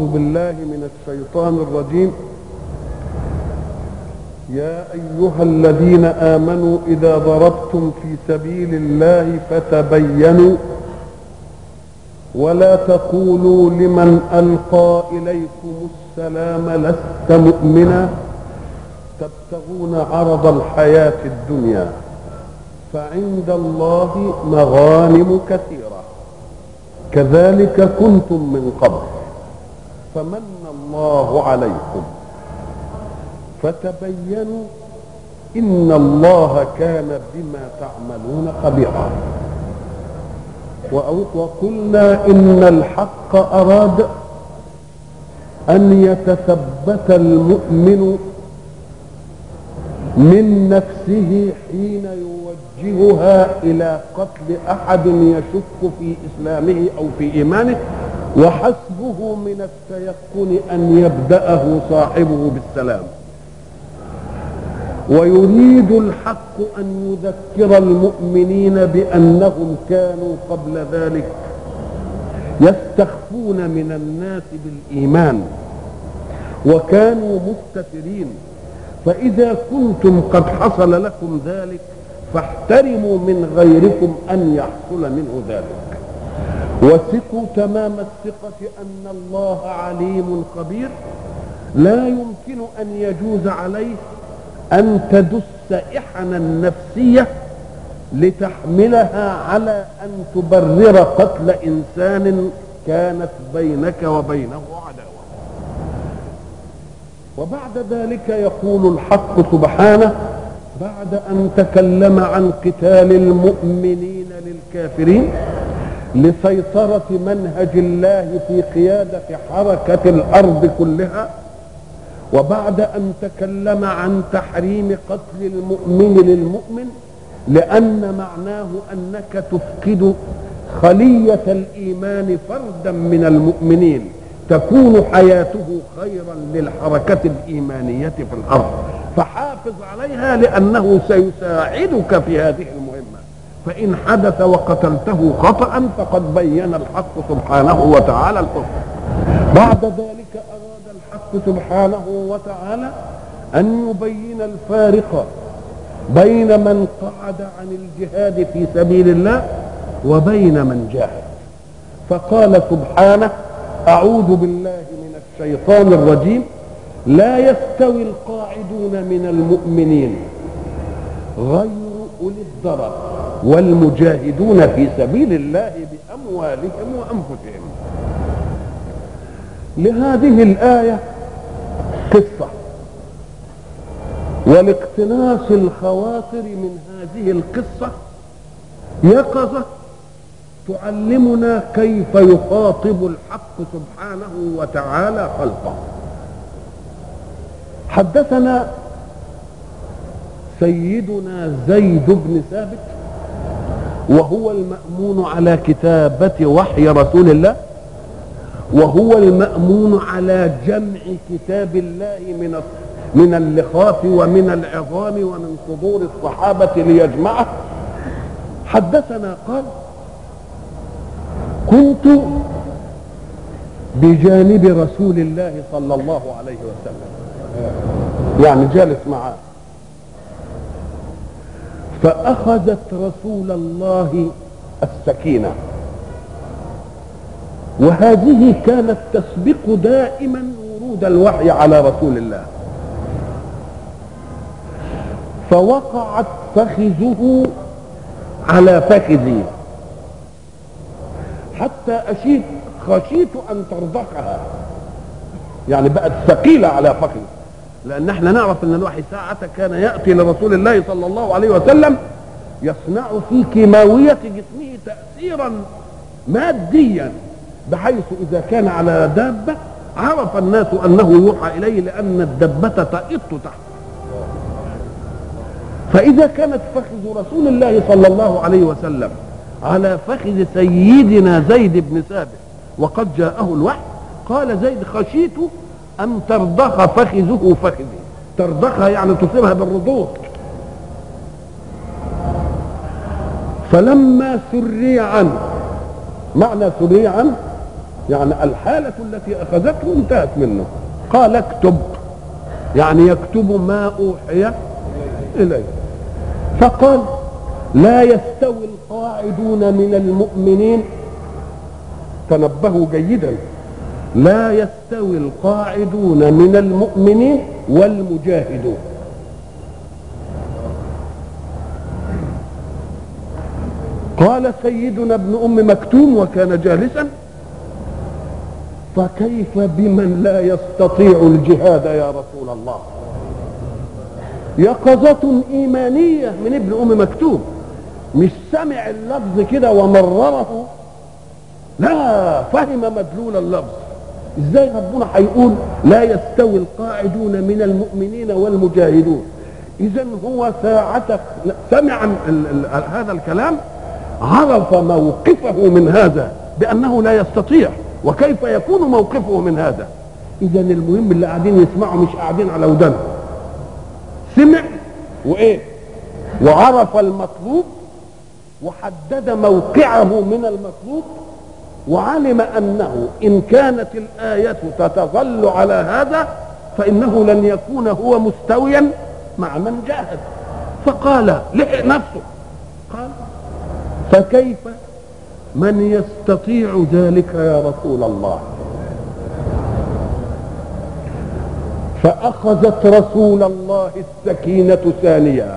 بالله من الشيطان الرجيم يا ايها الذين امنوا اذا ضربتم في سبيل الله فتبينوا ولا تقولوا لمن القى اليكم السلام لست مؤمنا تبتغون عرض الحياه الدنيا فعند الله مغانم كثيره كذلك كنتم من قبل فمن الله عليكم فتبينوا ان الله كان بما تعملون خبيرا وقلنا ان الحق اراد ان يتثبت المؤمن من نفسه حين يوجهها الى قتل احد يشك في اسلامه او في ايمانه وحسبه من التيقن ان يبداه صاحبه بالسلام ويريد الحق ان يذكر المؤمنين بانهم كانوا قبل ذلك يستخفون من الناس بالايمان وكانوا مستترين فاذا كنتم قد حصل لكم ذلك فاحترموا من غيركم ان يحصل منه ذلك وثقوا تمام الثقه ان الله عليم خبير لا يمكن ان يجوز عليه ان تدس احنا النفسيه لتحملها على ان تبرر قتل انسان كانت بينك وبينه عداوه وبعد ذلك يقول الحق سبحانه بعد ان تكلم عن قتال المؤمنين للكافرين لسيطره منهج الله في قياده حركه الارض كلها وبعد ان تكلم عن تحريم قتل المؤمن للمؤمن لان معناه انك تفقد خليه الايمان فردا من المؤمنين تكون حياته خيرا للحركه الايمانيه في الارض فحافظ عليها لانه سيساعدك في هذه المهمه فان حدث وقتلته خطا فقد بين الحق سبحانه وتعالى الحكم بعد ذلك اراد الحق سبحانه وتعالى ان يبين الفارق بين من قعد عن الجهاد في سبيل الله وبين من جاهد فقال سبحانه اعوذ بالله من الشيطان الرجيم لا يستوي القاعدون من المؤمنين غير اولي الضرر والمجاهدون في سبيل الله باموالهم وانفسهم لهذه الايه قصه ولاقتناص الخواطر من هذه القصه يقظه تعلمنا كيف يخاطب الحق سبحانه وتعالى خلقه حدثنا سيدنا زيد بن ثابت وهو المأمون على كتابة وحي رسول الله وهو المأمون على جمع كتاب الله من من اللخاف ومن العظام ومن صدور الصحابة ليجمعه حدثنا قال كنت بجانب رسول الله صلى الله عليه وسلم يعني جالس معاه فأخذت رسول الله السكينة وهذه كانت تسبق دائما ورود الوحي على رسول الله فوقعت فخذه على فخذي حتى أشيت خشيت أن ترضخها يعني بقت ثقيلة على فخذي لأن احنا نعرف أن الوحي ساعة كان يأتي لرسول الله صلى الله عليه وسلم يصنع في كيماوية جسمه تأثيرا ماديا بحيث إذا كان على دابة عرف الناس أنه يوحى إليه لأن الدبة تئط تحت فإذا كانت فخذ رسول الله صلى الله عليه وسلم على فخذ سيدنا زيد بن ثابت وقد جاءه الوحي قال زيد خشيت أن ترضخ فخذه فخذي ترضخها يعني تصيبها بالرضوخ فلما سري عنه معنى سري عنه يعني الحالة التي أخذته انتهت منه قال اكتب يعني يكتب ما أوحي إليه فقال لا يستوي القاعدون من المؤمنين تنبهوا جيدا لا يستوي القاعدون من المؤمنين والمجاهدون قال سيدنا ابن ام مكتوم وكان جالسا فكيف بمن لا يستطيع الجهاد يا رسول الله يقظة إيمانية من ابن أم مكتوم مش سمع اللفظ كده ومرره لا فهم مدلول اللفظ ازاي ربنا هيقول لا يستوي القاعدون من المؤمنين والمجاهدون اذا هو ساعة سمع ال- ال- هذا الكلام عرف موقفه من هذا بانه لا يستطيع وكيف يكون موقفه من هذا اذا المهم اللي قاعدين يسمعوا مش قاعدين على ودانهم سمع وايه وعرف المطلوب وحدد موقعه من المطلوب وعلم انه ان كانت الايه تتظل على هذا فانه لن يكون هو مستويا مع من جاهد فقال لحق نفسه قال فكيف من يستطيع ذلك يا رسول الله فاخذت رسول الله السكينه ثانيه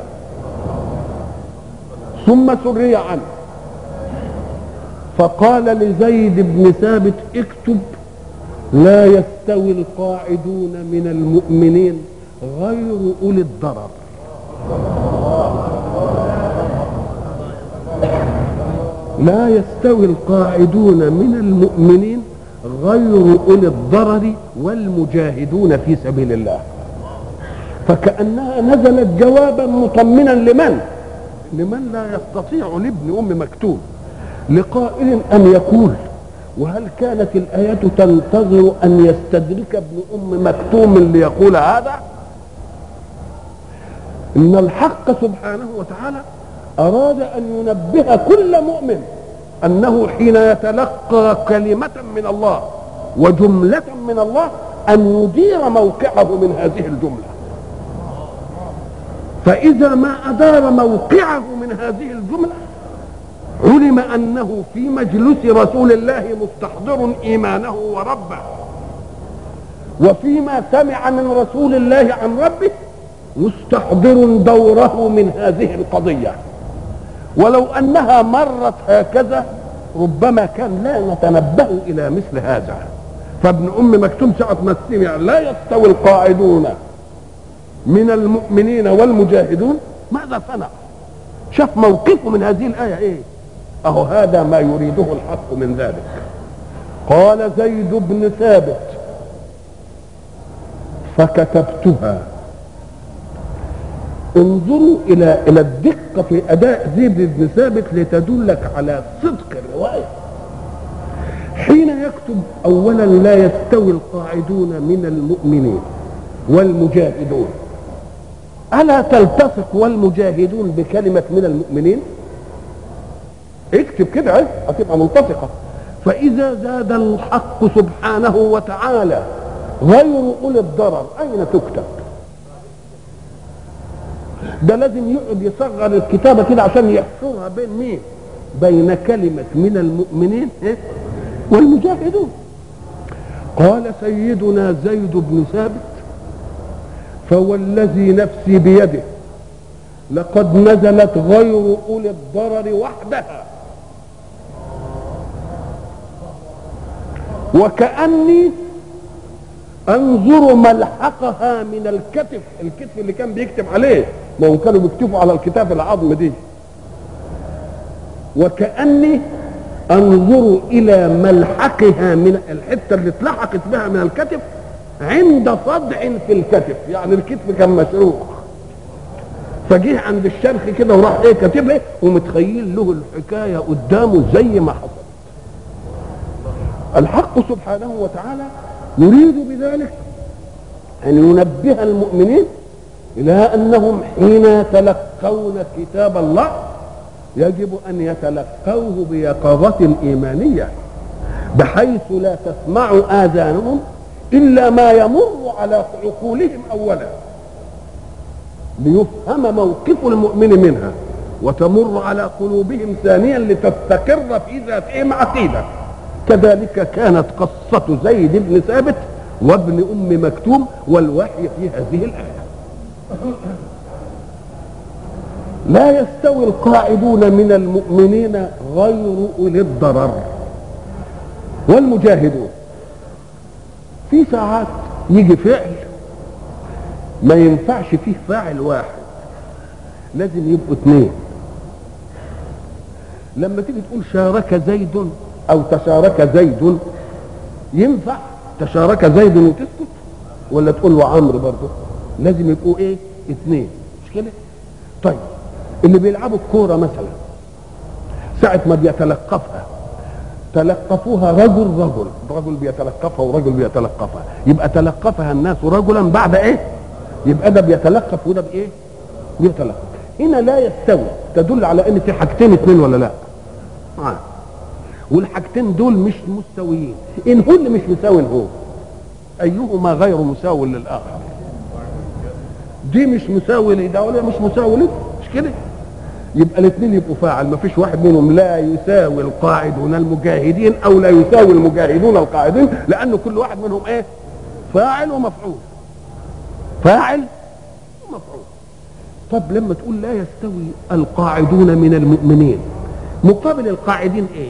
ثم سري عنه فقال لزيد بن ثابت اكتب لا يستوي القاعدون من المؤمنين غير اولي الضرر لا يستوي القاعدون من المؤمنين غير اولي الضرر والمجاهدون في سبيل الله فكانها نزلت جوابا مطمنا لمن لمن لا يستطيع لابن ام مكتوم لقائل ان يقول وهل كانت الايه تنتظر ان يستدرك ابن ام مكتوم ليقول هذا ان الحق سبحانه وتعالى اراد ان ينبه كل مؤمن انه حين يتلقى كلمه من الله وجمله من الله ان يدير موقعه من هذه الجمله فاذا ما ادار موقعه من هذه الجمله علم انه في مجلس رسول الله مستحضر ايمانه وربه وفيما سمع من رسول الله عن ربه مستحضر دوره من هذه القضيه ولو انها مرت هكذا ربما كان لا نتنبه الى مثل هذا فابن ام مكتوم ساعه ما سمع لا يستوي القاعدون من المؤمنين والمجاهدون ماذا صنع شاف موقفه من هذه الايه ايه اهو هذا ما يريده الحق من ذلك قال زيد بن ثابت فكتبتها انظروا الى الى الدقه في اداء زيد بن ثابت لتدلك على صدق الروايه حين يكتب اولا لا يستوي القاعدون من المؤمنين والمجاهدون الا تلتصق والمجاهدون بكلمه من المؤمنين اكتب كده اهي هتبقى ملتصقه فاذا زاد الحق سبحانه وتعالى غير اولي الضرر اين تكتب ده لازم يقعد يصغر الكتابه كده عشان يحصرها بين مين بين كلمه من المؤمنين إيه؟ والمجاهدون قال سيدنا زيد بن ثابت فوالذي نفسي بيده لقد نزلت غير اولي الضرر وحدها وكاني انظر ملحقها من الكتف الكتف اللي كان بيكتب عليه ما هم كانوا بيكتبوا على الكتاب العظم دي وكاني انظر الى ملحقها من الحته اللي اتلحقت بها من الكتف عند صدع في الكتف يعني الكتف كان مشروخ فجه عند الشرخ كده وراح ايه كاتبها ومتخيل له الحكايه قدامه زي ما حصل الحق سبحانه وتعالى يريد بذلك ان ينبه المؤمنين الى انهم حين يتلقون كتاب الله يجب ان يتلقوه بيقظه ايمانيه بحيث لا تسمع آذانهم إلا ما يمر على عقولهم أولا ليفهم موقف المؤمن منها وتمر على قلوبهم ثانيا لتستقر في ذاتهم عقيدة كذلك كانت قصة زيد بن ثابت وابن أم مكتوم والوحي في هذه الآية لا يستوي القاعدون من المؤمنين غير أولي الضرر والمجاهدون في ساعات يجي فعل ما ينفعش فيه فاعل واحد لازم يبقوا اثنين لما تيجي تقول شارك زيد او تشارك زيد ينفع تشارك زيد وتسكت ولا تقول له عمرو برضه لازم يبقوا ايه اثنين مش كده طيب اللي بيلعبوا الكوره مثلا ساعه ما بيتلقفها تلقفوها رجل رجل رجل بيتلقفها ورجل بيتلقفها يبقى تلقفها الناس رجلا بعد ايه يبقى ده بيتلقف وده بايه بيتلقف هنا لا يستوي تدل على ان في حاجتين اثنين ولا لا آه. والحاجتين دول مش مستويين ان هو اللي مش مساوي هو ايهما غير مساو للاخر دي مش مساوي لده ولا مش مساوي لده مش كده يبقى الاثنين يبقوا فاعل ما فيش واحد منهم لا يساوي القاعدون المجاهدين او لا يساوي المجاهدون القاعدين لان كل واحد منهم ايه فاعل ومفعول فاعل ومفعول طب لما تقول لا يستوي القاعدون من المؤمنين مقابل القاعدين ايه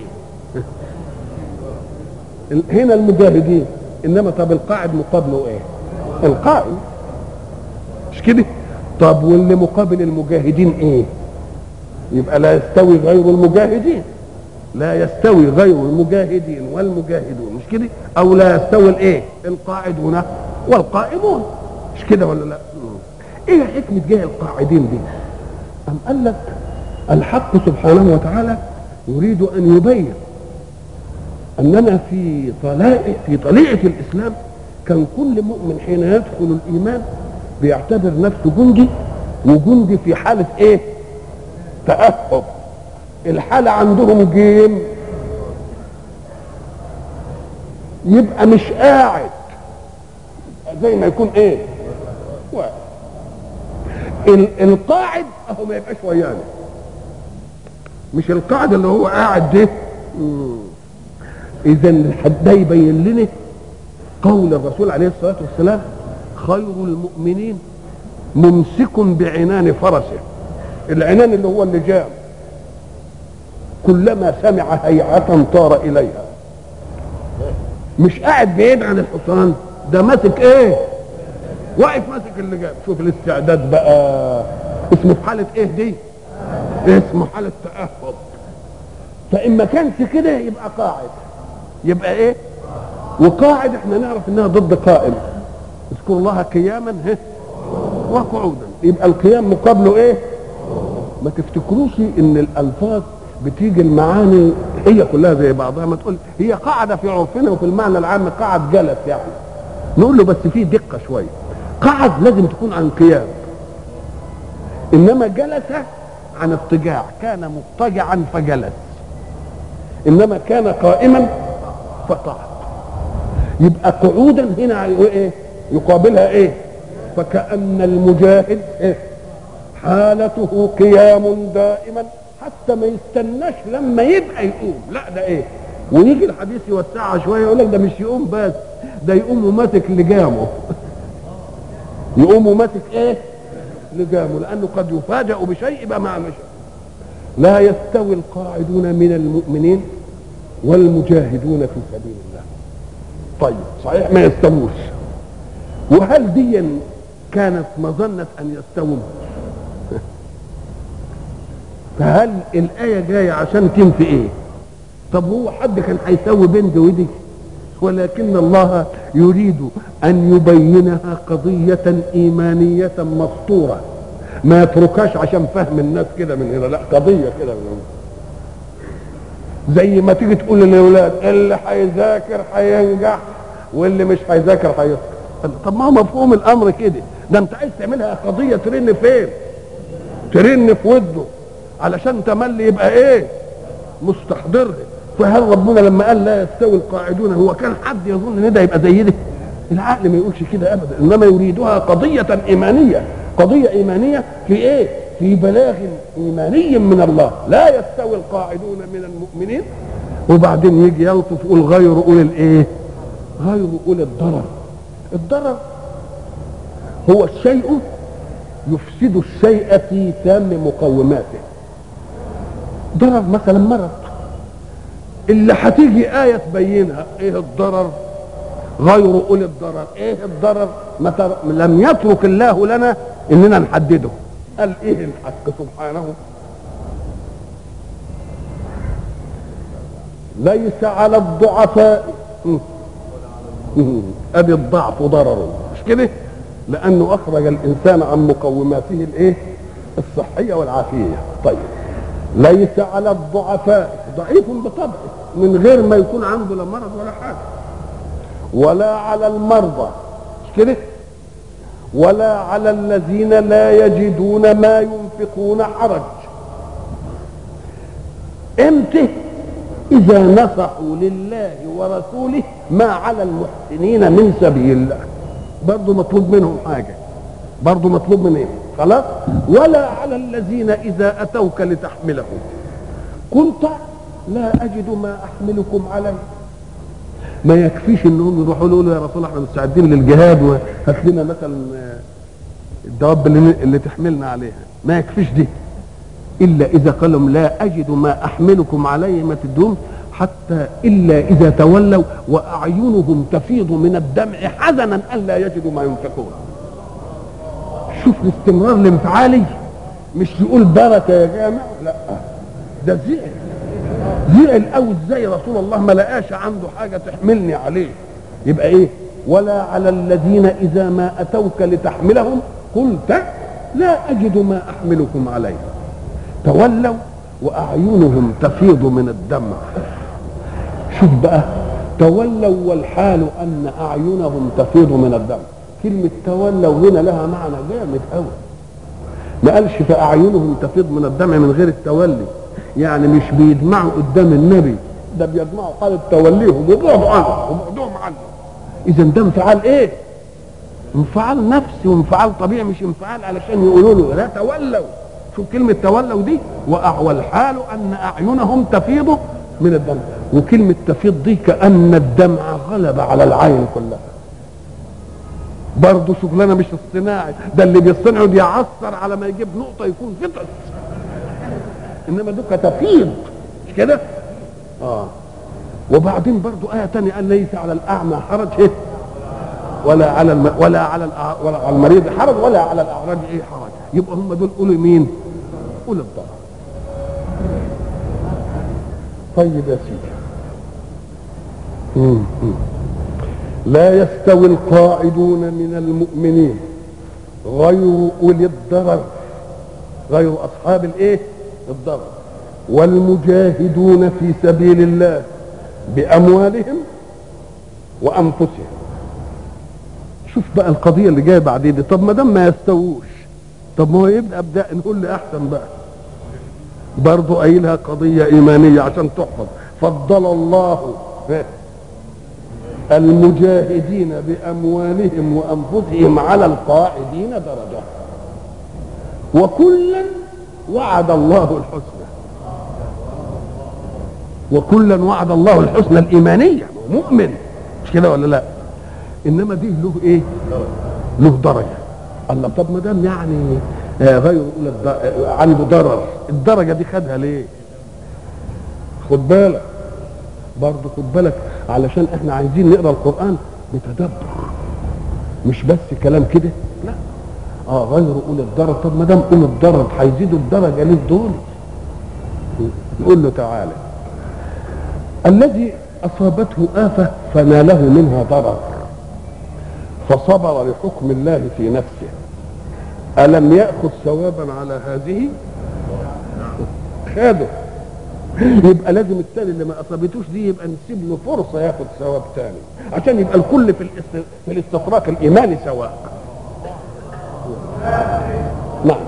هنا المجاهدين انما طب القاعد مقابله ايه القائم مش كده طب واللي مقابل المجاهدين ايه يبقى لا يستوي غير المجاهدين لا يستوي غير المجاهدين والمجاهدون مش كده او لا يستوي الايه القاعدون والقائمون مش كده ولا لا ايه حكمه جاه القاعدين دي ام قال لك الحق سبحانه وتعالى يريد ان يبين اننا في طلائع في طليعه الاسلام كان كل مؤمن حين يدخل الايمان بيعتبر نفسه جندي وجندي في حاله ايه تأهب الحالة عندهم جيم يبقى مش قاعد زي ما يكون ايه واحد القاعد اهو ما يبقاش ويانا مش القاعد اللي هو قاعد ده اذا ده يبين لنا قول الرسول عليه الصلاه والسلام خير المؤمنين ممسك بعنان فرسه العنان اللي هو اللجام كلما سمع هيعة طار إليها مش قاعد بعيد عن الحصان ده ماسك ايه واقف ماسك اللجام شوف الاستعداد بقى اسمه في حالة ايه دي اسمه حالة تأهب فإن ما كانش كده يبقى قاعد يبقى ايه وقاعد احنا نعرف انها ضد قائم اذكر الله قياما وقعودا يبقى القيام مقابله ايه ما تفتكروش ان الالفاظ بتيجي المعاني هي كلها زي بعضها ما تقول هي قاعده في عرفنا وفي المعنى العام قاعد جلس يعني نقول له بس في دقه شويه قعد لازم تكون عن قيام انما جلس عن اضطجاع كان مضطجعا فجلس انما كان قائما فقعد يبقى قعودا هنا ايه يقابلها ايه فكأن المجاهد إيه؟ حالته قيام دائما حتى ما يستناش لما يبقى يقوم لا ده ايه ويجي الحديث يوسعها شويه يقول لك ده مش يقوم بس ده يقوم وماسك لجامه يقوم وماسك ايه لجامه لانه قد يفاجأ بشيء يبقى ما مش لا يستوي القاعدون من المؤمنين والمجاهدون في سبيل الله طيب صحيح ما يستووش وهل دي كانت مظنة أن يستووا فهل الآية جاية عشان تنفي إيه طب هو حد كان هيسوي بين دي ودي ولكن الله يريد أن يبينها قضية إيمانية مسطورة ما يتركهاش عشان فهم الناس كده من هنا لا قضية كده من هنا زي ما تيجي تقول للاولاد اللي هيذاكر هينجح واللي مش هيذاكر هيسقط طب ما هو مفهوم الامر كده ده انت عايز تعملها قضيه ترن فين ترن في وده علشان تملي يبقى ايه مستحضرها فهل ربنا لما قال لا يستوي القاعدون هو كان حد يظن ان ده يبقى زي ده العقل ما يقولش كده ابدا انما يريدها قضيه ايمانيه قضيه ايمانيه في ايه في بلاغ ايماني من الله لا يستوي القاعدون من المؤمنين وبعدين يجي يلطف يقول غير اولي الايه غير اولي الضرر الضرر هو الشيء يفسد الشيء في تام مقوماته ضرر مثلا مرض اللي هتيجي آية تبينها ايه الضرر غير أولي الضرر ايه الضرر ما تر... لم يترك الله لنا اننا نحدده قال ايه الحق سبحانه ليس على الضعفاء ادي الضعف ضرر مش كده لانه اخرج الانسان عن مقوماته الايه الصحيه والعافيه طيب ليس على الضعفاء ضعيف بطبعه من غير ما يكون عنده لا مرض ولا حاجه ولا على المرضى مش كده ولا على الذين لا يجدون ما ينفقون حرج امتى اذا نصحوا لله ورسوله ما على المحسنين من سبيل برضه مطلوب منهم حاجه برضه مطلوب من ايه خلاص ولا على الذين اذا اتوك لتحملهم قلت لا اجد ما احملكم عليه ما يكفيش انهم يروحوا يقولوا يا رسول الله احنا مستعدين للجهاد وهات لنا مثلا الدواب اللي, اللي تحملنا عليها ما يكفيش دي الا اذا قال لهم لا اجد ما احملكم عليه ما تدوم حتى الا اذا تولوا واعينهم تفيض من الدمع حزنا الا يجدوا ما ينفقون شوف الاستمرار الانفعالي مش يقول بركه يا جامع لا ده زعل زعل قوي ازاي رسول الله ما لقاش عنده حاجه تحملني عليه يبقى ايه ولا على الذين اذا ما اتوك لتحملهم قلت لا اجد ما احملكم عليه تولوا واعينهم تفيض من الدمع شوف بقى تولوا والحال ان اعينهم تفيض من الدمع كلمه تولوا هنا لها معنى جامد قوي ما قالش فاعينهم تفيض من الدمع من غير التولي يعني مش بيدمعوا قدام النبي ده بيدمعوا حالة توليهم وبعدوا عنه وبعدهم عنه اذا ده انفعال ايه انفعال نفسي وانفعال طبيعي مش انفعال علشان يقولوا له لا تولوا شوف كلمة تولوا دي والحال أن أعينهم تفيض من الدمع وكلمة تفيض دي كأن الدمع غلب على العين كلها برضه شغلانة مش الصناعي ده اللي بيصنعه بيعصر على ما يجيب نقطة يكون فطس انما دوكا تفيض مش كده اه وبعدين برضو آية تانية قال ليس على الأعمى حرج إيه؟ ولا على الم... ولا على الأع... ولا على المريض حرج ولا على الأعرج إيه حرج يبقى هم دول أولي مين؟ أولي الضرر طيب يا سيدي مم. مم. لا يستوي القاعدون من المؤمنين غير أولي الضرر غير أصحاب الإيه؟ الضرر والمجاهدون في سبيل الله بأموالهم وأنفسهم شوف بقى القضية اللي جاية بعدين دي طب ما دام ما يستووش طب ما هو يبقى ابدأ نقول لي أحسن بقى برضه قايلها قضية إيمانية عشان تحفظ فضل الله المجاهدين بأموالهم وأنفسهم على القاعدين درجة وكلا وعد الله الحسنى وكلا وعد الله الحسنى الإيمانية مؤمن مش كده ولا لا إنما دي له إيه له درجة الله طب ما دام يعني آه غير أولى الد- عنده ضرر الدرجة دي خدها ليه خد بالك برضه خد بالك علشان احنا عايزين نقرا القرآن بتدبر مش بس كلام كده لا اه غير اولي الضرر طب ما دام اولي الضرر هيزيدوا الدرجه ليه دول نقول له تعالى الذي اصابته افه فناله منها ضرر فصبر لحكم الله في نفسه الم ياخذ ثوابا على هذه خده يبقى لازم الثاني اللي ما اصابتوش دي يبقى نسيب له فرصه ياخد ثواب ثاني عشان يبقى الكل في الاست... في الاستطراق الايماني سواء نعم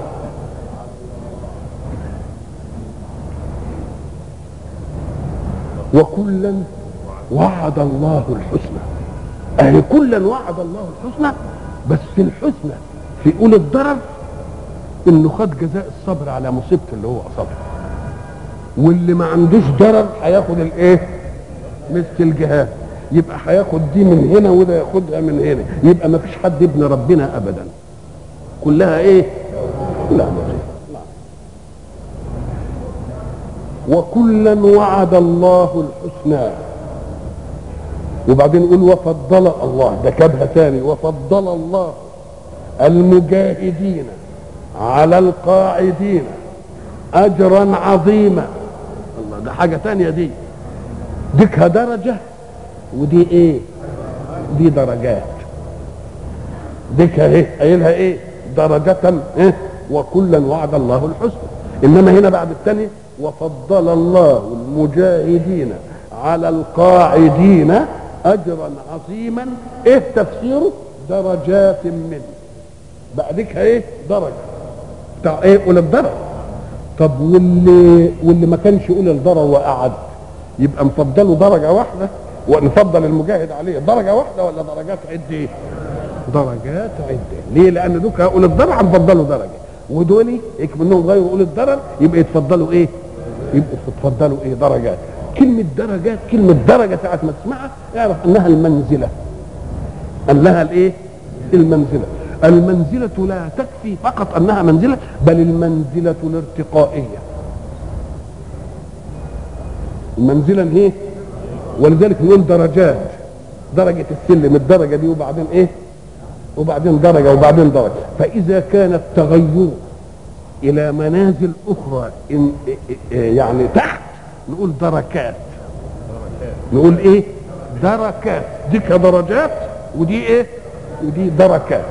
وكلا وعد الله الحسنى اهي كلا وعد الله الحسنى بس الحسنى في اولى الضرر انه خد جزاء الصبر على مصيبته اللي هو اصابها واللي ما عندوش ضرر هياخد الايه مثل الجهاد يبقى هياخد دي من هنا وده ياخدها من هنا يبقى ما فيش حد ابن ربنا ابدا كلها ايه لا وكلا وعد الله الحسنى وبعدين يقول وفضل الله ده كبهه ثاني وفضل الله المجاهدين على القاعدين اجرا عظيما الله ده حاجه ثانيه دي ديكها درجه ودي ايه دي درجات ديكها ايه قايلها ايه درجة ايه وكلا وعد الله الحسنى انما هنا بعد الثانية وفضل الله المجاهدين على القاعدين اجرا عظيما ايه تفسيره درجات منه بعدك ايه درجة بتاع ايه اولى الضرر طب واللي واللي ما كانش اولى الضرر وقعد يبقى نفضله درجة واحدة ونفضل المجاهد عليه درجة واحدة ولا درجات عدة درجات عدة ليه لان دوك اولى الضرر هنفضلوا درجة ودول منهم غير اولى الضرر يبقى يتفضلوا ايه يبقوا يتفضلوا ايه درجات كلمة درجات كلمة درجة ساعة ما تسمعها اعرف انها المنزلة انها الايه المنزلة المنزلة لا تكفي فقط انها منزلة بل المنزلة الارتقائية المنزلة ايه ولذلك نقول درجات درجة السلم الدرجة دي وبعدين ايه وبعدين درجة وبعدين درجة فإذا كان التغير إلى منازل أخرى إن يعني تحت نقول دركات نقول إيه دركات دي كدرجات ودي إيه ودي دركات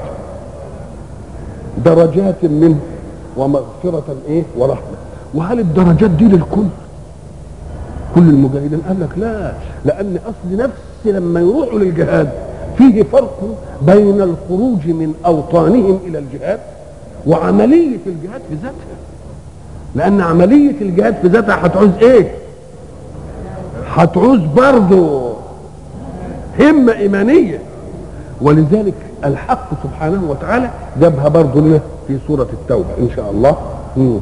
درجات منه ومغفرة إيه ورحمة وهل الدرجات دي للكل كل المجاهدين قال لك لا لأن أصل نفس لما يروحوا للجهاد فيه فرق بين الخروج من اوطانهم الى الجهاد وعمليه الجهاد في ذاتها لان عمليه الجهاد في ذاتها هتعوز ايه هتعوز برضه همه ايمانيه ولذلك الحق سبحانه وتعالى جابها برضه لنا في سوره التوبه ان شاء الله مم.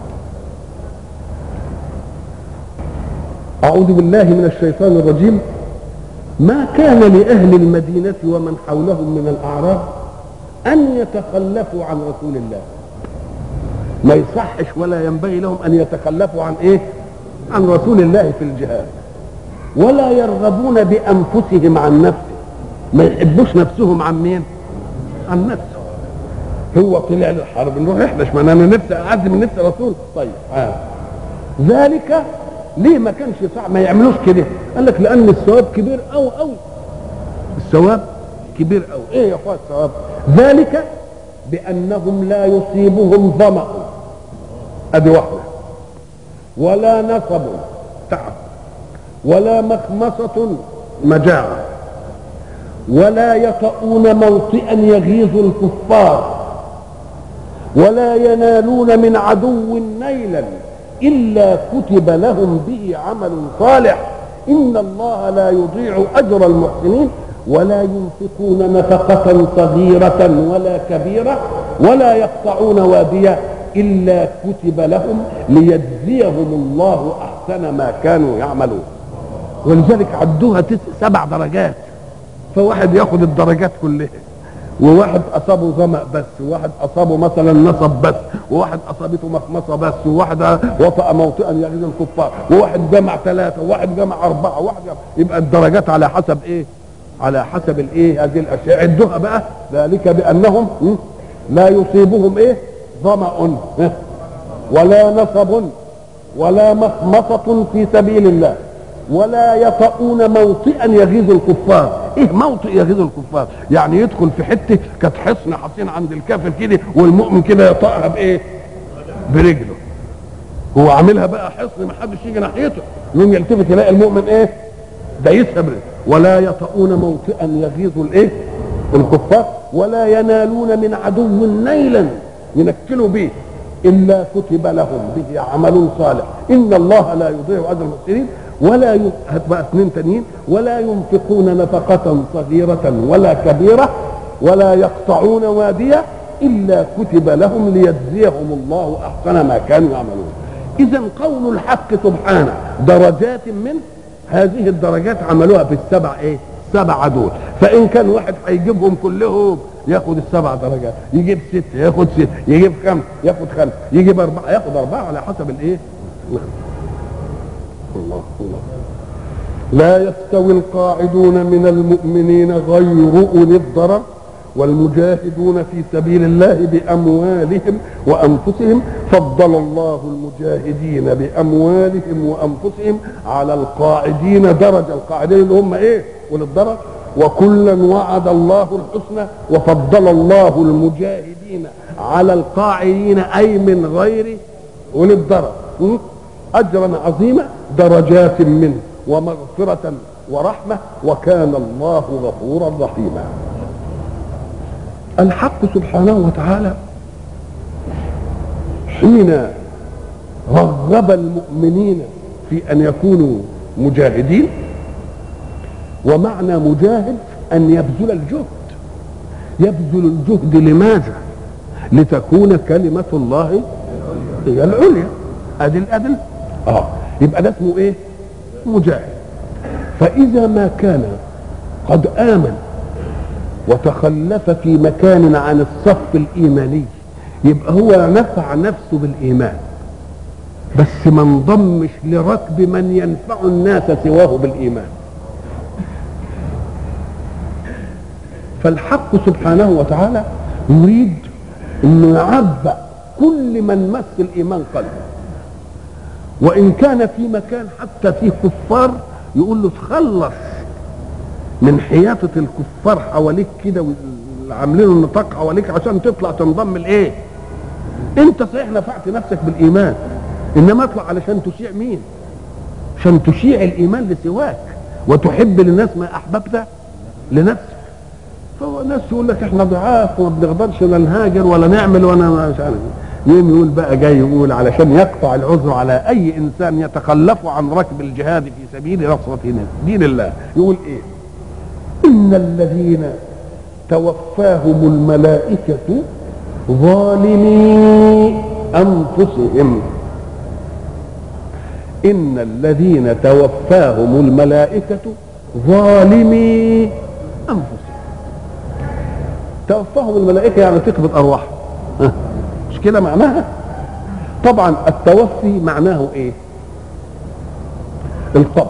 اعوذ بالله من الشيطان الرجيم ما كان لأهل المدينة ومن حولهم من الأعراب أن يتخلفوا عن رسول الله ما يصحش ولا ينبغي لهم أن يتخلفوا عن إيه عن رسول الله في الجهاد ولا يرغبون بأنفسهم عن نفسه ما يحبوش نفسهم عن مين عن نفسه هو طلع للحرب نروح احنا اشمعنى انا نفسي اعز من نفسي رسول طيب آه. ذلك ليه ما كانش صعب ما يعملوش كده قال لك لان الثواب كبير او او الثواب كبير او ايه يا اخوات الثواب ذلك بانهم لا يصيبهم ظما ادي واحده ولا نصب تعب ولا مخمصة مجاعة ولا يطؤون موطئا يغيظ الكفار ولا ينالون من عدو نيلا إلا كتب لهم به عمل صالح إن الله لا يضيع أجر المحسنين ولا ينفقون نفقة صغيرة ولا كبيرة ولا يقطعون واديا إلا كتب لهم ليجزيهم الله أحسن ما كانوا يعملون ولذلك عدوها تس... سبع درجات فواحد ياخد الدرجات كلها وواحد اصابه ظمأ بس وواحد اصابه مثلا نصب بس وواحد اصابته مخمصه بس وواحد وطأ موطئا يغيظ الكفار وواحد جمع ثلاثه وواحد جمع اربعه وواحد جمع يبقى الدرجات على حسب ايه؟ على حسب الايه هذه الاشياء عدوها بقى ذلك بانهم لا يصيبهم ايه؟ ظمأ ولا نصب ولا مخمصة في سبيل الله ولا يطؤون موطئا يغيظ الكفار ايه موطئ يغيظ الكفار يعني يدخل في حته كانت حصن حصين عند الكافر كده والمؤمن كده يطأها بايه برجله هو عاملها بقى حصن ما حدش يجي ناحيته يوم يلتفت يلاقي المؤمن ايه دايسها برجله ولا يطؤون موطئا يغيظ الايه الكفار ولا ينالون من عدو نيلا ينكلوا به الا كتب لهم به عمل صالح ان الله لا يضيع اجر المحسنين ولا ي... هات بقى اثنين تانيين ولا ينفقون نفقة صغيرة ولا كبيرة ولا يقطعون وادية إلا كتب لهم ليجزيهم الله أحسن ما كانوا يعملون إذا قول الحق سبحانه درجات منه هذه الدرجات عملوها في السبع إيه؟ سبعة دول فإن كان واحد هيجيبهم كلهم ياخد السبع درجات يجيب ستة ياخد ستة يجيب خمسة ياخد خمسة يجيب أربعة ياخد أربعة على حسب الإيه؟ الله الله لا يستوي القاعدون من المؤمنين غير أولي الضرر والمجاهدون في سبيل الله بأموالهم وأنفسهم فضل الله المجاهدين بأموالهم وأنفسهم على القاعدين درجة القاعدين اللي هم إيه أولي الضرر وكلا وعد الله الحسنى وفضل الله المجاهدين على القاعدين أي من غير أولي الضرر م? أجرا عظيما درجات منه ومغفرة ورحمة وكان الله غفورا رحيما الحق سبحانه وتعالى حين رغب المؤمنين في ان يكونوا مجاهدين ومعنى مجاهد ان يبذل الجهد يبذل الجهد لماذا لتكون كلمة الله هي العليا ادي الادنى اه يبقى ده اسمه ايه مجاهد فاذا ما كان قد امن وتخلف في مكان عن الصف الايماني يبقى هو نفع نفسه بالايمان بس ما انضمش لركب من ينفع الناس سواه بالايمان فالحق سبحانه وتعالى يريد انه يعبأ كل من مس الايمان قلبه وان كان في مكان حتى فيه كفار يقول له تخلص من حياطة الكفار حواليك كده عاملين النطاق حواليك عشان تطلع تنضم لايه انت صحيح نفعت نفسك بالايمان انما اطلع علشان تشيع مين عشان تشيع الايمان لسواك وتحب للناس ما احببت لنفسك فهو ناس يقول لك احنا ضعاف وما بنقدرش لا نهاجر ولا نعمل وانا مش عارف يوم يقول بقى جاي يقول علشان يقطع العذر على اي انسان يتخلف عن ركب الجهاد في سبيل نصرة دين الله يقول ايه ان الذين توفاهم الملائكة ظالمي انفسهم ان الذين توفاهم الملائكة ظالمي انفسهم توفاهم الملائكة يعني تقبض ارواحهم ها، مش كده معناها طبعا التوفي معناه ايه القبض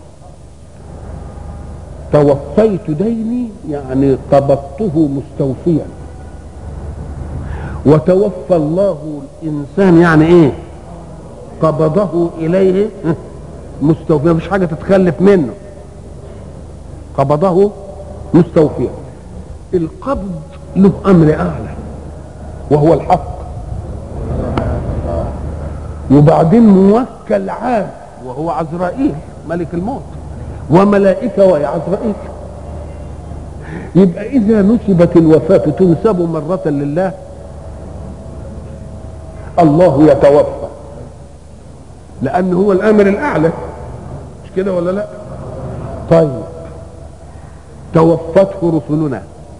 توفيت ديني يعني قبضته مستوفيا وتوفى الله الانسان يعني ايه قبضه اليه ها، مستوفيا مفيش حاجه تتخلف منه قبضه مستوفيا القبض له امر اعلى وهو الحق وبعدين موكل عام وهو عزرائيل ملك الموت وملائكه وهي عزرائيل يبقى اذا نسبت الوفاه تنسب مره لله الله يتوفى لان هو الامر الاعلى مش كده ولا لا طيب توفته رسلنا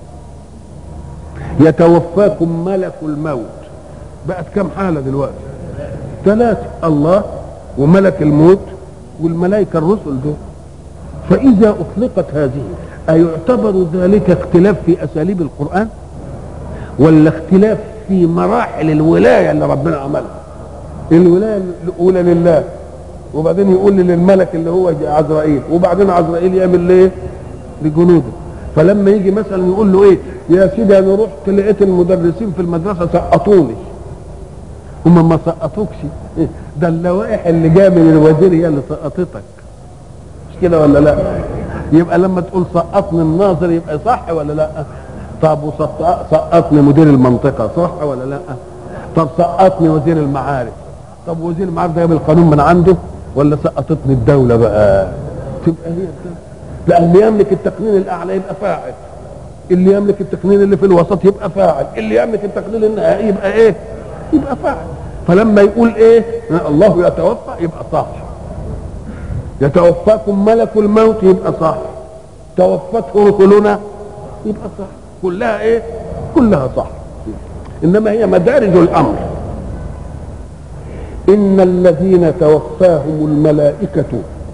يتوفاكم ملك الموت بقت كم حاله دلوقتي ثلاثه الله وملك الموت والملائكه الرسل دول فاذا اطلقت هذه ايعتبر ذلك اختلاف في اساليب القران ولا اختلاف في مراحل الولايه اللي ربنا عملها الولايه الاولى لله وبعدين يقول للملك اللي هو عزرائيل وبعدين عزرائيل يعمل ليه لجنوده فلما يجي مثلا يقول له ايه يا سيدي انا رحت لقيت المدرسين في المدرسه سقطوني هم ما سقطوكش إيه؟ ده اللوائح اللي جايه من الوزير هي اللي سقطتك مش كده ولا لا يبقى لما تقول سقطني الناظر يبقى صح ولا لا طب وسقطني مدير المنطقه صح ولا لا طب سقطني وزير المعارف طب وزير المعارف ده جاب القانون من عنده ولا سقطتني الدوله بقى تبقى هي الدولة. لان اللي يملك التقنين الاعلى يبقى فاعل اللي يملك التقنين اللي في الوسط يبقى فاعل اللي يملك التقنين النهائي يبقى ايه يبقى فاعل فلما يقول ايه الله يتوفى يبقى صح يتوفاكم ملك الموت يبقى صح توفته رسلنا يبقى صح كلها ايه كلها صح انما هي مدارج الامر ان الذين توفاهم الملائكه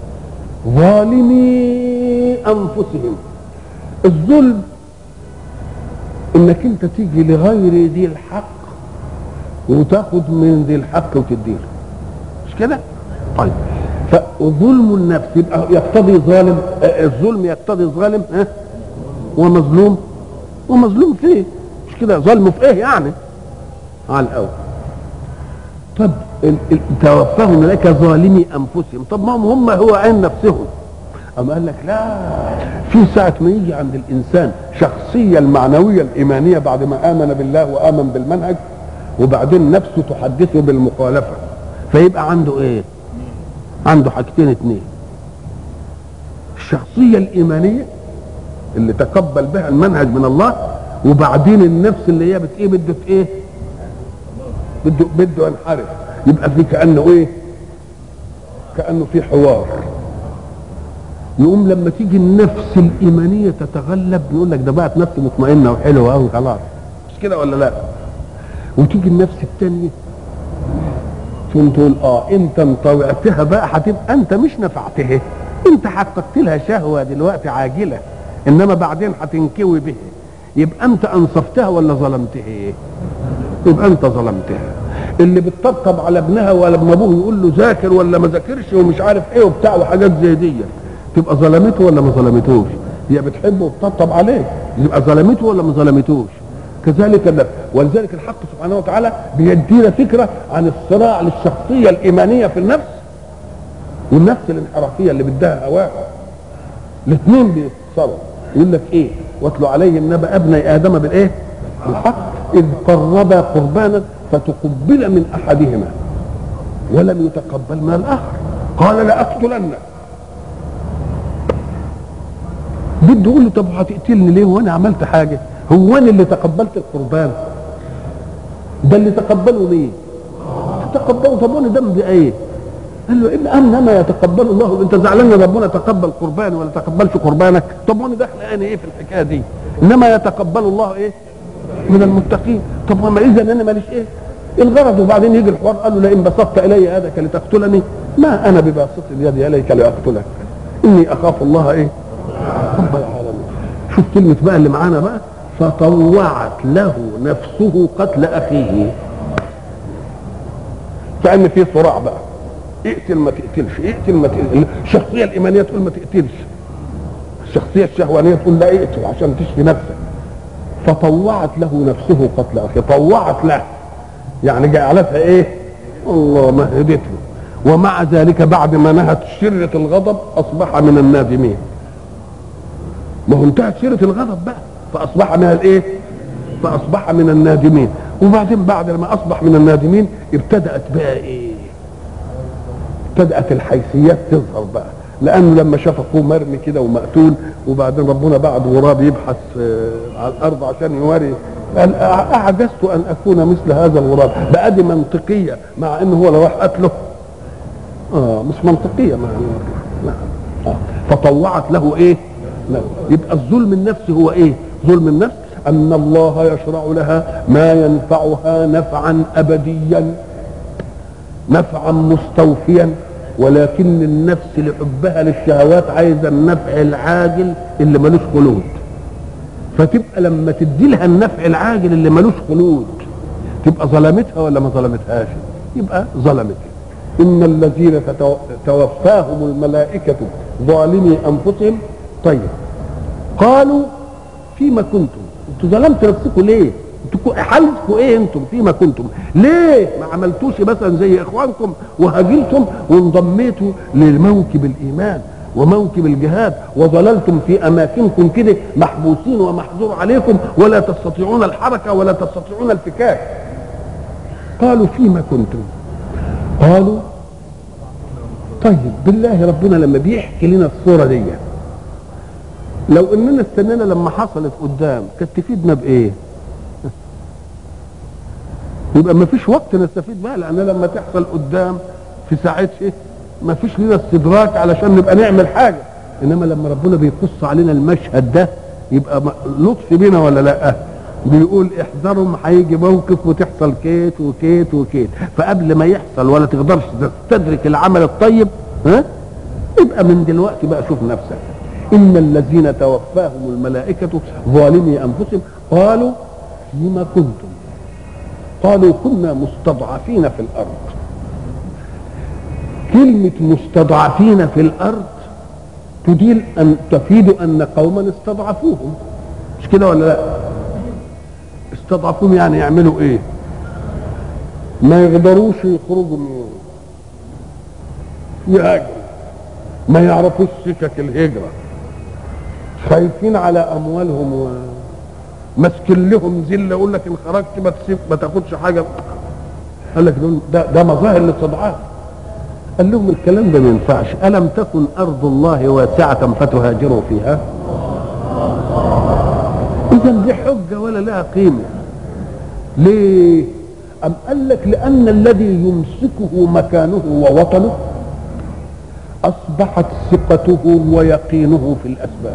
ظالمي انفسهم الظلم انك انت تيجي لغير ذي الحق وتاخذ من ذي الحق وتديله مش كده طيب فظلم النفس يبقى يقتضي ظالم آه، الظلم يقتضي ظالم ها ومظلوم ومظلوم في ايه مش كده ظلمه في ايه يعني على الاول طب ال- ال- توفاهم الملائكه ظالمي انفسهم طب ما هم هم هو عين نفسهم اما قال لك لا في ساعه ما يجي عند الانسان شخصيه المعنويه الايمانيه بعد ما امن بالله وامن بالمنهج وبعدين نفسه تحدثه بالمخالفه فيبقى عنده ايه عنده حاجتين اتنين الشخصيه الايمانيه اللي تقبل بها المنهج من الله وبعدين النفس اللي هي بت ايه بده ايه بده بده ينحرف يبقى في كانه ايه كانه في حوار يقوم لما تيجي النفس الايمانيه تتغلب نقول لك ده بقت نفس مطمئنه وحلوه قوي خلاص مش كده ولا لا وتيجي النفس الثانيه تقوم تقول اه انت انطوعتها بقى هتبقى انت مش نفعتها انت حققت لها شهوه دلوقتي عاجله انما بعدين هتنكوي به يبقى انت انصفتها ولا ظلمتها يبقى انت ظلمتها اللي بتطبطب على ابنها ولا ابن ابوه يقول له ذاكر ولا ما ذاكرش ومش عارف ايه وبتاع وحاجات زي دي تبقى ظلمته ولا ما ظلمتوش هي بتحبه وبتطبطب عليه يبقى ظلمته ولا ما ظلمتوش كذلك النفس ولذلك الحق سبحانه وتعالى بيدينا فكره عن الصراع للشخصيه الايمانيه في النفس والنفس الانحرافيه اللي بدها هواها الاثنين بيتصارعوا يقول لك ايه واتلو عليهم نبأ ابني ادم بالايه بالحق اذ قربا قربانا فتقبل من احدهما ولم يتقبل من الاخر قال لاقتلنك بده يقول له طب هتقتلني ليه وانا عملت حاجه هو انا اللي تقبلت القربان ده اللي تقبله مين تقبله طب وانا ذنبي ايه قال له إن انما يتقبل الله انت زعلان ان ربنا تقبل قرباني ولا تقبلش قربانك طب وانا داخل انا ايه في الحكايه دي انما يتقبل الله ايه من المتقين طب وما اذا انا ماليش ايه الغرض وبعدين يجي الحوار قال له لئن بسطت الي يدك لتقتلني ما انا بباسط اليد اليك لاقتلك اني اخاف الله ايه رب العالمين شوف كلمه بقى اللي معانا بقى فطوعت له نفسه قتل اخيه كان في صراع بقى اقتل ما تقتلش اقتل ما تقتل الشخصيه الايمانيه تقول ما تقتلش الشخصيه الشهوانيه تقول لا اقتل عشان تشفي نفسك فطوعت له نفسه قتل اخيه طوعت له يعني جعلتها ايه الله مهدته ومع ذلك بعد ما نهت شرة الغضب اصبح من النادمين ما هو انتهت شرة الغضب بقى فاصبح من الايه فاصبح من النادمين وبعدين بعد ما اصبح من النادمين ابتدأت بقى ايه ابتدأت الحيثيات تظهر بقى لانه لما شاف اخوه مرمي كده ومقتول وبعدين ربنا بعد غراب يبحث آه، على الارض عشان يوري قال أع- اعجزت ان اكون مثل هذا الغراب بقى دي منطقيه مع انه هو لو راح قتله اه مش منطقيه مع نعم آه. فطوعت له ايه لا. يبقى الظلم النفسي هو ايه ظلم النفس ان الله يشرع لها ما ينفعها نفعا ابديا نفعا مستوفيا ولكن النفس لحبها للشهوات عايزه النفع العاجل اللي ملوش خلود فتبقى لما تدي لها النفع العاجل اللي ملوش خلود تبقى ظلمتها ولا ما ظلمتهاش يبقى ظلمتها ان الذين تتو- توفاهم الملائكه ظالمي انفسهم طيب قالوا فيما كنتم انتوا ظلمتوا نفسكم ليه انتوا حالتكم ايه انتم فيما كنتم ليه ما عملتوش مثلا زي اخوانكم وهاجلتم وانضميتوا لموكب الايمان وموكب الجهاد وظللتم في اماكنكم كده محبوسين ومحظور عليكم ولا تستطيعون الحركه ولا تستطيعون الفكاك قالوا فيما كنتم قالوا طيب بالله ربنا لما بيحكي لنا الصوره دي لو اننا استنينا لما حصلت قدام كانت تفيدنا بايه يبقى ما فيش وقت نستفيد بها لان لما تحصل قدام في ساعتها ما فيش لنا استدراك علشان نبقى نعمل حاجه انما لما ربنا بيقص علينا المشهد ده يبقى م- لطف بينا ولا لا بيقول احذروا ما هيجي موقف وتحصل كيت وكيت وكيت فقبل ما يحصل ولا تقدرش تستدرك العمل الطيب ها يبقى من دلوقتي بقى شوف نفسك ان الذين توفاهم الملائكه ظالمي انفسهم قالوا فيما كنتم قالوا كنا مستضعفين في الارض كلمه مستضعفين في الارض تدل ان تفيد ان قوما استضعفوهم مش كده ولا لا استضعفوهم يعني يعملوا ايه ما يقدروش يخرجوا من يهاجروا ما يعرفوش سكك الهجره خايفين على اموالهم و... ماسكين لهم ذله يقول لك ان خرجت ما تسيب ما تاخدش حاجه قال لك دول ده, ده مظاهر الاستضعاف قال لهم الكلام ده ما ينفعش الم تكن ارض الله واسعه فتهاجروا فيها اذا دي حجه ولا لها قيمه ليه ام قال لك لان الذي يمسكه مكانه ووطنه اصبحت ثقته ويقينه في الاسباب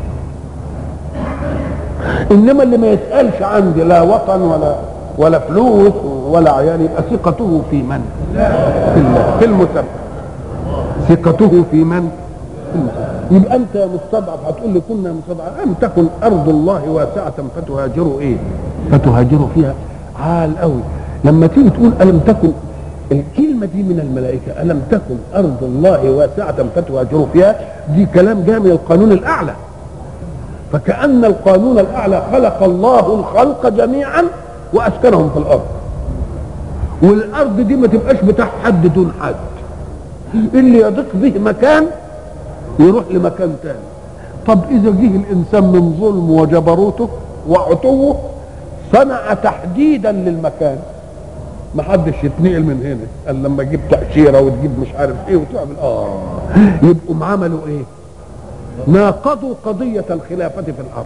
انما اللي ما يسالش عندي لا وطن ولا ولا فلوس ولا عيال يبقى ثقته في من؟ في الله في المسبب ثقته في من؟ في المسبب يبقى انت مستضعف هتقول لي كنا مستضعف ام تكن ارض الله واسعه فتهاجروا ايه؟ فتهاجروا فيها عال قوي لما تيجي تقول الم تكن الكلمه دي من الملائكه الم تكن ارض الله واسعه فتهاجروا فيها دي كلام جاء من القانون الاعلى فكأن القانون الأعلى خلق الله الخلق جميعا وأسكنهم في الأرض والأرض دي ما تبقاش بتاع حد دون حد اللي يضيق به مكان يروح لمكان تاني طب إذا جه الإنسان من ظلم وجبروته وعتوه صنع تحديدا للمكان ما حدش يتنقل من هنا قال لما تجيب تأشيرة وتجيب مش عارف ايه وتعمل اه يبقوا عملوا ايه ناقضوا قضية الخلافة في الأرض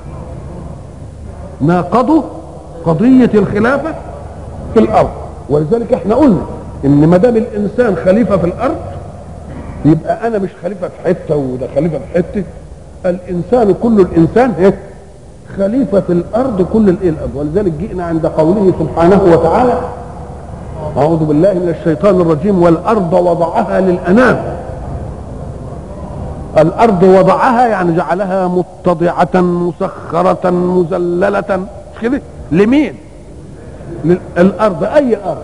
ناقضوا قضية الخلافة في الأرض ولذلك احنا قلنا إن ما دام الإنسان خليفة في الأرض يبقى أنا مش خليفة في حتة وده خليفة في حتة الإنسان كل الإنسان إيه؟ خليفة في الأرض كل الإيه الأرض ولذلك جئنا عند قوله سبحانه وتعالى أعوذ بالله من الشيطان الرجيم والأرض وضعها للأنام الارض وضعها يعني جعلها متضعة مسخرة مذللة مش كده لمين لل- الارض اي ارض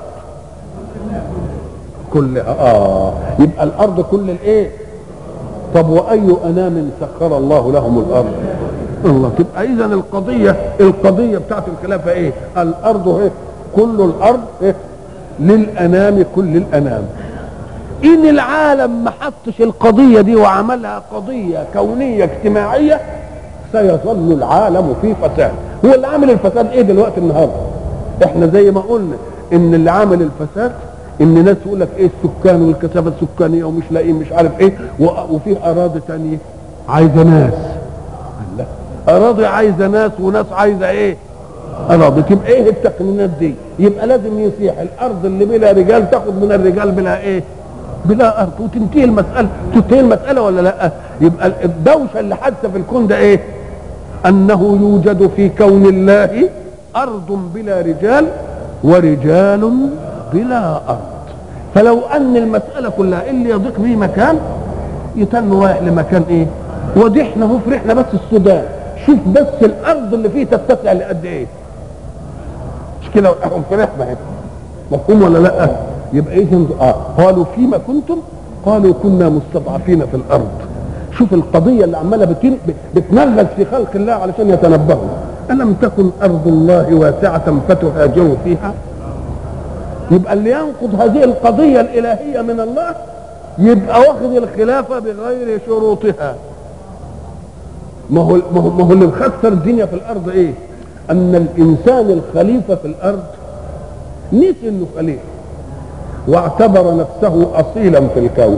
كلها اه يبقى الارض كل الايه طب واي انام سخر الله لهم الارض الله تبقى اذا القضيه القضيه بتاعت الخلافه ايه الارض ايه كل الارض ايه للانام كل الانام ان العالم ما حطش القضيه دي وعملها قضيه كونيه اجتماعيه سيظل العالم في فساد هو اللي عامل الفساد ايه دلوقتي النهارده احنا زي ما قلنا ان اللي عامل الفساد ان ناس يقول لك ايه السكان والكثافه السكانيه ومش لاقيين مش عارف ايه و- وفي اراضي تانية عايزه ناس لا اراضي عايزه ناس وناس عايزه ايه اراضي تبقى ايه التقنينات دي يبقى لازم يصيح الارض اللي بلا رجال تاخد من الرجال بلا ايه بلا ارض وتنتهي المساله تنتهي المساله ولا لا يبقى الدوشه اللي حادثه في الكون ده ايه انه يوجد في كون الله ارض بلا رجال ورجال بلا ارض فلو ان المساله كلها اللي يضيق به مكان يتن رايح لمكان ايه ودي احنا هو فرحنا بس السودان شوف بس الارض اللي فيه تتسع لقد ايه مش كده هم فرحنا هنا مفهوم ولا لا يبقى اذا اه قالوا فيما كنتم قالوا كنا مستضعفين في الارض شوف القضيه اللي عماله بتن... بتنغز في خلق الله علشان يتنبهوا الم تكن ارض الله واسعه فتهاجروا فيها يبقى اللي ينقض هذه القضيه الالهيه من الله يبقى واخد الخلافه بغير شروطها ما هو ما هو, ما هو اللي مخسر الدنيا في الارض ايه؟ ان الانسان الخليفه في الارض نسي انه خليفه واعتبر نفسه اصيلا في الكون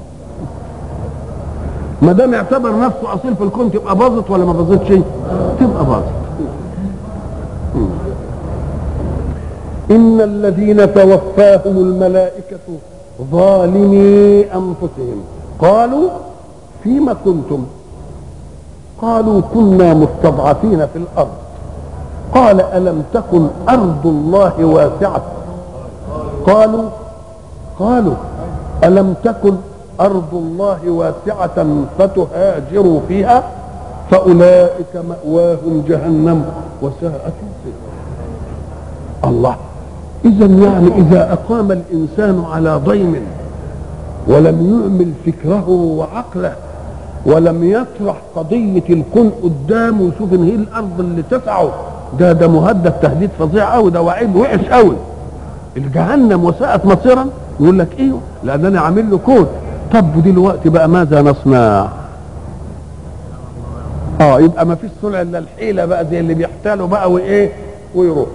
ما دام اعتبر نفسه اصيل في الكون تبقى باظت ولا ما باظتش تبقى باظت ان الذين توفاهم الملائكه ظالمي انفسهم قالوا فيما كنتم قالوا كنا مستضعفين في الارض قال الم تكن ارض الله واسعه قالوا قالوا الم تكن ارض الله واسعه فتهاجروا فيها فاولئك ماواهم جهنم وساءت مصيرا الله اذا يعني اذا اقام الانسان على ضيم ولم يعمل فكره وعقله ولم يطرح قضية الكون قدامه ويشوف ان هي الارض اللي تسعه ده ده مهدد تهديد فظيع قوي ده وعيد وحش قوي الجهنم وساءت مصيرا يقول لك ايوه لان انا عامل له كون طب ودلوقتي بقى ماذا نصنع؟ اه يبقى ما فيش صنع الا الحيله بقى زي اللي بيحتالوا بقى وايه ويروح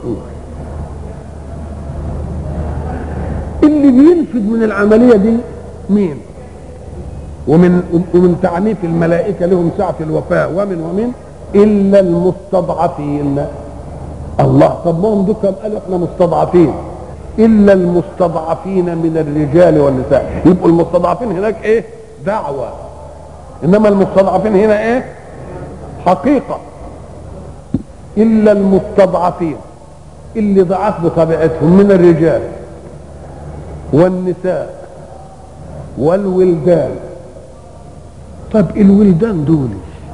اللي بينفذ من العمليه دي مين؟ ومن ومن تعنيف الملائكه لهم سعه الوفاء ومن ومن الا المستضعفين الله طب ما هم دول قالوا احنا مستضعفين الا المستضعفين من الرجال والنساء يبقوا المستضعفين هناك ايه دعوه انما المستضعفين هنا ايه حقيقه الا المستضعفين اللي ضعاف بطبيعتهم من الرجال والنساء والولدان طب الولدان دول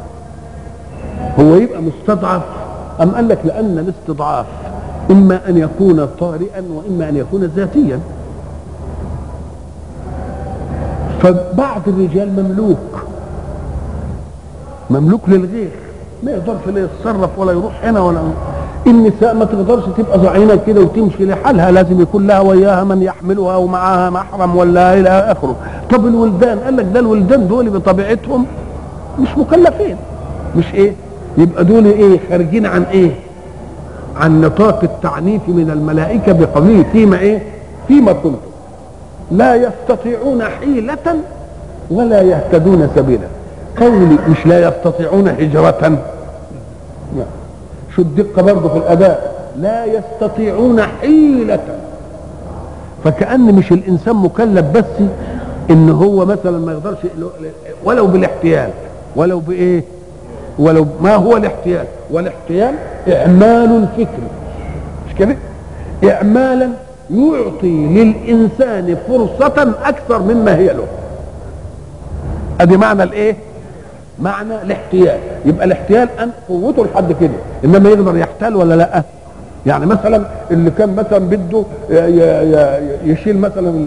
هو يبقى مستضعف أم قال لك لأن الاستضعاف إما أن يكون طارئا وإما أن يكون ذاتيا فبعض الرجال مملوك مملوك للغير ما يقدرش لا يتصرف ولا يروح هنا ولا النساء ما تقدرش تبقى زعينه كده وتمشي لحالها لازم يكون لها وياها من يحملها ومعاها محرم ولا الى اخره طب الولدان قال لك ده الولدان دول بطبيعتهم مش مكلفين مش ايه يبقى دول ايه خارجين عن ايه عن نطاق التعنيف من الملائكة بقوله فيما ايه فيما كنتم لا يستطيعون حيلة ولا يهتدون سبيلا قولي مش لا يستطيعون هجرة لا شو الدقة برضه في الأداء لا يستطيعون حيلة فكأن مش الإنسان مكلف بس إن هو مثلا ما يقدرش ولو بالاحتيال ولو بإيه ولو ما هو الاحتيال والاحتيال إعمال الفكر مش كده إعمالا يعطي للإنسان فرصة أكثر مما هي له أدي معنى الإيه معنى الاحتيال يبقى الاحتيال ان قوته لحد كده انما يقدر يحتال ولا لا يعني مثلا اللي كان مثلا بده يشيل مثلا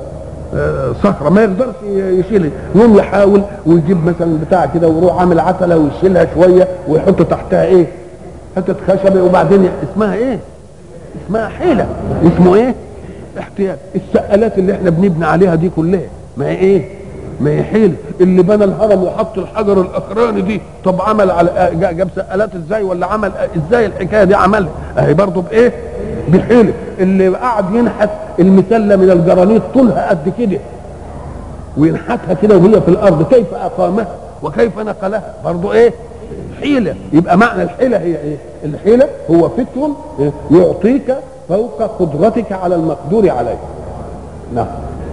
صخره ما يقدرش يشيلها يقوم يحاول ويجيب مثلا بتاع كده ويروح عامل عتله ويشيلها شويه ويحط تحتها ايه حته خشبه وبعدين اسمها ايه اسمها حيله اسمه ايه احتيال السقالات اللي احنا بنبني عليها دي كلها ما هي ايه ما هي حيل اللي بنى الهرم وحط الحجر الاخراني دي طب عمل على جاب سقالات ازاي ولا عمل ازاي الحكايه دي عملها اهي برضه بايه بحيله اللي قعد ينحت المسله من الجرانيت طولها قد كده وينحتها كده وهي في الارض كيف اقامها وكيف نقلها برضه ايه حيله يبقى معنى الحيله هي ايه الحيله هو فكر يعطيك فوق قدرتك على المقدور عليه نعم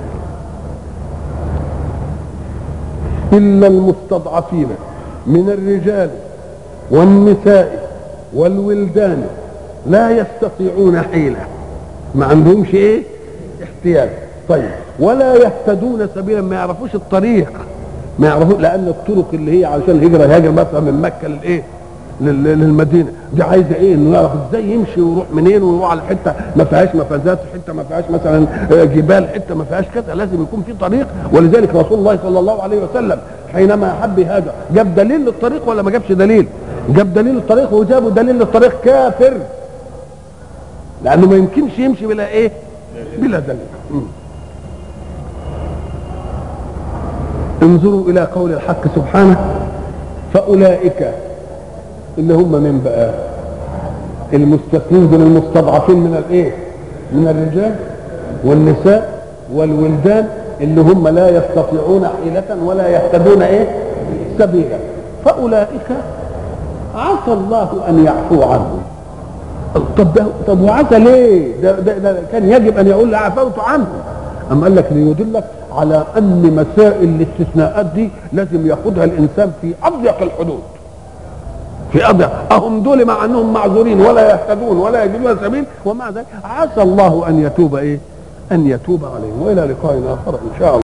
إلا المستضعفين من الرجال والنساء والولدان لا يستطيعون حيلة ما عندهمش ايه احتياج طيب ولا يهتدون سبيلا ما يعرفوش الطريق ما يعرفوش لان الطرق اللي هي علشان الهجره يهاجر مثلا من مكه للايه للمدينه دي عايزه ايه انه يعرف ازاي يمشي ويروح منين ويروح على حته ما فيهاش مفازات حته ما فيهاش مثلا جبال حته ما فيهاش كذا لازم يكون في طريق ولذلك رسول الله صلى الله عليه وسلم حينما حب يهاجر جاب دليل للطريق ولا ما جابش دليل جاب دليل للطريق وجابوا دليل للطريق كافر لانه ما يمكنش يمشي بلا ايه بلا دليل م. انظروا الى قول الحق سبحانه فاولئك اللي هم من بقى المستثنين دول المستضعفين من الايه من الرجال والنساء والولدان اللي هم لا يستطيعون حيلة ولا يهتدون ايه سبيلا فاولئك عسى الله ان يعفو عنهم طب ده طب وعسى ليه ده, ده, ده كان يجب ان يقول عفوت عنهم أم قال لك ليدلك على أن مسائل الاستثناءات دي لازم ياخدها الإنسان في أضيق الحدود في أضيق أهم دول مع أنهم معذورين ولا يهتدون ولا يجدون سبيل ومع ذلك عسى الله أن يتوب إيه أن يتوب عليهم وإلى لقاء آخر إن شاء الله